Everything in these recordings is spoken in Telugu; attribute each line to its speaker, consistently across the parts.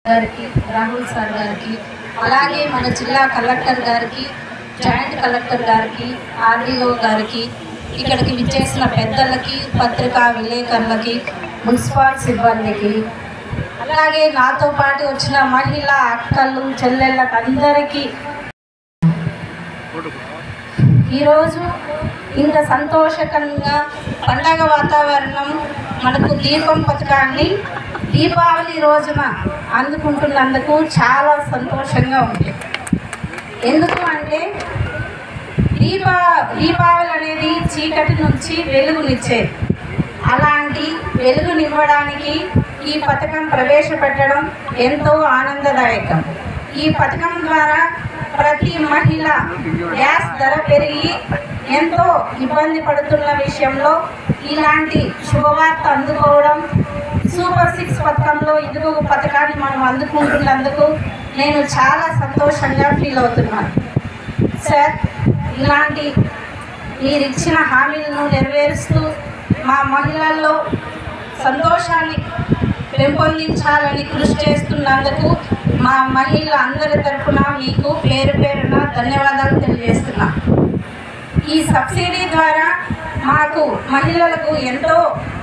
Speaker 1: గారికి రాహుల్ సార్ గారికి అలాగే మన జిల్లా కలెక్టర్ గారికి జాయింట్ కలెక్టర్ గారికి ఆర్డీఓ గారికి ఇక్కడికి విచ్చేసిన పెద్దలకి పత్రికా విలేకరులకి మున్సిపల్ సిబ్బందికి అలాగే నాతో పాటు వచ్చిన మహిళా అక్కలు చెల్లెళ్ళకి అందరికీ ఈరోజు ఇంత సంతోషకరంగా పండగ వాతావరణం మనకు దీపం పథకాన్ని దీపావళి రోజున అందుకుంటున్నందుకు చాలా సంతోషంగా ఉంది ఎందుకు అంటే దీపా దీపావళి అనేది చీకటి నుంచి వెలుగునిచ్చేది అలాంటి వెలుగునివ్వడానికి ఈ పథకం ప్రవేశపెట్టడం ఎంతో ఆనందదాయకం ఈ పథకం ద్వారా ప్రతి మహిళ గ్యాస్ ధర పెరిగి ఎంతో ఇబ్బంది పడుతున్న విషయంలో ఇలాంటి శుభవార్త అందుకోవడం సూపర్ సిక్స్ పథకంలో ఇదిగో పథకాన్ని మనం అందుకుంటున్నందుకు నేను చాలా సంతోషంగా ఫీల్ అవుతున్నాను సార్ ఇలాంటి మీరు ఇచ్చిన హామీలను నెరవేరుస్తూ మా మహిళల్లో సంతోషాన్ని పెంపొందించాలని కృషి చేస్తున్నందుకు మా మహిళ అందరి తరఫున మీకు పేరు పేరున ధన్యవాదాలు తెలియజేస్తున్నా ఈ సబ్సిడీ ద్వారా మాకు మహిళలకు ఎంతో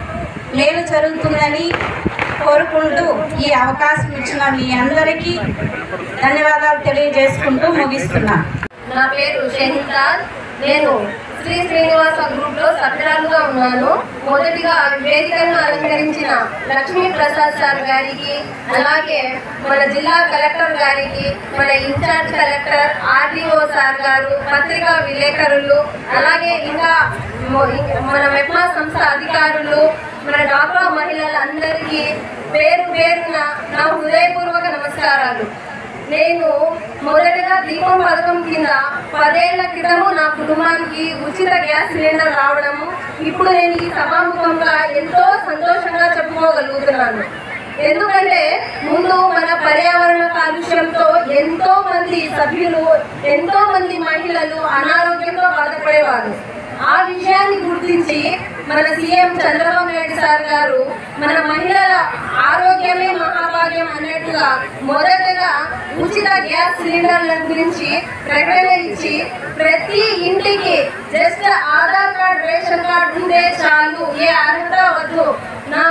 Speaker 1: మేలు జరుగుతుందని కోరుకుంటూ ఈ అవకాశం ఇచ్చిన మీ అందరికీ ధన్యవాదాలు తెలియజేసుకుంటూ ముగిస్తున్నాను
Speaker 2: నా పేరు షహిదార్ నేను శ్రీ శ్రీనివాస గ్రూప్ లో సభ్యురాలుగా ఉన్నాను మొదటిగా వేదికను అలంకరించిన లక్ష్మీ ప్రసాద్ సార్ గారికి అలాగే మన జిల్లా కలెక్టర్ గారికి మన ఇన్ఛార్జ్ కలెక్టర్ ఆర్డీఓ సార్ గారు పత్రికా విలేకరులు అలాగే ఇంకా మొ- మన మెప్మా సంస్థ అధికారులు మన డాక్రా మహిళలందరికీ పేరు పేరున నా హృదయపూర్వక నమస్కారాలు నేను మొదటగా దీపం పథకం కింద పదేళ్ల క్రితము నా కుటుంబానికి ఉచిత గ్యాస్ సిలిండర్ రావడము ఇప్పుడు నేను ఈ సభాముఖంగా ఎంతో సంతోషంగా చెప్పుకోగలుగుతున్నాను ఎందుకంటే ముందు మన పర్యావరణ కాలుష్యంతో ఎంతో మంది సభ్యులు ఎంతో మంది మహిళలు అనారోగ్యంతో బాధపడేవారు ఆ విషయాన్ని గుర్తించి మన సీఎం చంద్రబాబు నాయుడు సార్ గారు మన మహిళల ఆరోగ్యమే మహాభాగ్యం అన్నట్టుగా మొదటగా ఉచిత గ్యాస్ సిలిండర్ల గురించి ప్రకటన ఇచ్చి ప్రతి ఇంటికి just Aadhaar card ration card ఉంటే చాలు ఏ అర్హత వద్దు నా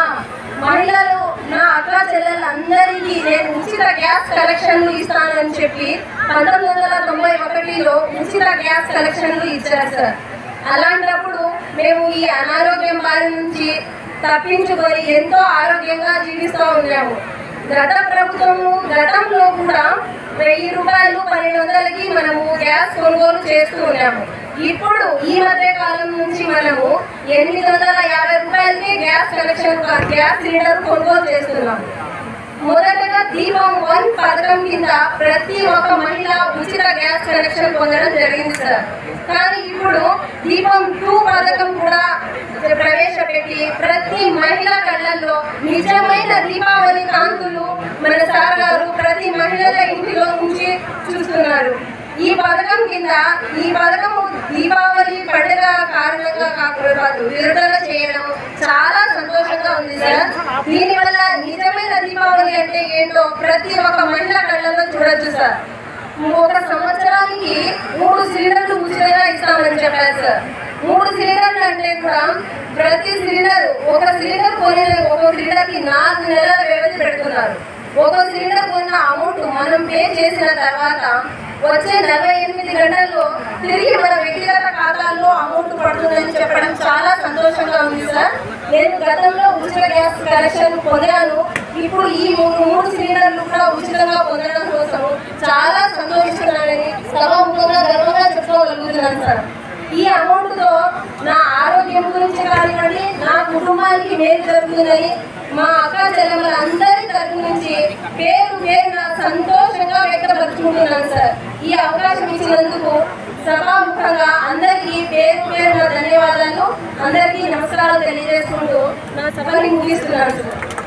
Speaker 2: మహిళలు నా అక్క చెల్లెలందరికీ నేను ఉచిత గ్యాస్ కలెక్షన్లు ఇస్తానని చెప్పి పంతొమ్మిది వందల తొంభై ఒకటిలో ఉచిత గ్యాస్ కలెక్షన్లు ఇచ్చారు సార్ అలాంటప్పుడు మేము ఈ అనారోగ్యం బారి నుంచి తప్పించుకొని ఎంతో ఆరోగ్యంగా జీవిస్తూ ఉన్నాము గత ప్రభుత్వము గతంలో కూడా వెయ్యి రూపాయలు పన్నెండు వందలకి మనము గ్యాస్ కొనుగోలు చేస్తూ ఉన్నాము ఇప్పుడు ఈ మధ్య కాలం నుంచి మనము ఎనిమిది వందల యాభై రూపాయలకి గ్యాస్ కనెక్షన్ గ్యాస్ సిలిండర్ కొనుగోలు చేస్తున్నాము మొదటగా దీపం వన్ పథకం కింద ప్రతి ఒక్క మహిళ ఉచిత గ్యాస్ కనెక్షన్ పొందడం జరిగింది సార్ కానీ ఇప్పుడు దీపం టూ పథకం కూడా ప్రవేశపెట్టి ప్రతి మహిళ కళ్ళల్లో నిజమైన దీపావళి కాంతులు మన సార్ గారు ప్రతి మహిళల ఇంటిలో నుంచి చూస్తున్నారు ఈ పథకం కింద ఈ పథకము దీపావళి పండుగ కారణంగా కాకుండా విడుదల చేయడం చాలా సంతోషంగా ఉంది సార్ దీనివల్ల నిజమైన దీపావళి అంటే ఏంటో ప్రతి ఒక్క మహిళ కళ్ళలో చూడొచ్చు సార్ ఒక సంవత్సరానికి మూడు సిలిండర్లు ఉచితంగా ఇస్తామని చెప్పారు సార్ మూడు సిలిండర్లు అంటే కూడా ప్రతి సిలిండర్ ఒక సిలిండర్ కొని ఒక సిలిండర్ కి నాలుగు నెలల వ్యవధి పెడుతున్నారు ఒక సిలిండర్ కొన్న అమౌంట్ మనం పే చేసిన తర్వాత వచ్చే నలభై ఎనిమిది గంటల్లో తిరిగి మన వ్యక్తిగత ఖాతాల్లో అమౌంట్ పడుతుందని చెప్పడం చాలా సంతోషంగా ఉంది సార్ నేను గతంలో ఉచిత గ్యాస్ కనెక్షన్ పొందాను ఇప్పుడు ఈ మూడు మూడు సిలిండర్లు కూడా ఉచితంగా పొందడం కోసం చాలా సంతోషిస్తున్నానని సభాముఖంగా గర్వంగా చెప్పుకోగలుగుతున్నాను సార్ ఈ అమౌంట్ తో నా ఆరోగ్యం గురించి కానివ్వండి నా కుటుంబానికి మేలు జరుగుతుందని మా అక్క చెల్లెమ్మల అందరి తరపు నుంచి పేరు పేరు నా సంతోషంగా వ్యక్తపరుచుకుంటున్నాను సార్ ఈ అవకాశం ఇచ్చినందుకు సభాముఖంగా అందరికీ పేరు పేరు నా ధన్యవాదాలు అందరికీ నమస్కారాలు తెలియజేసుకుంటూ నా సభని ముగిస్తున్నాను సార్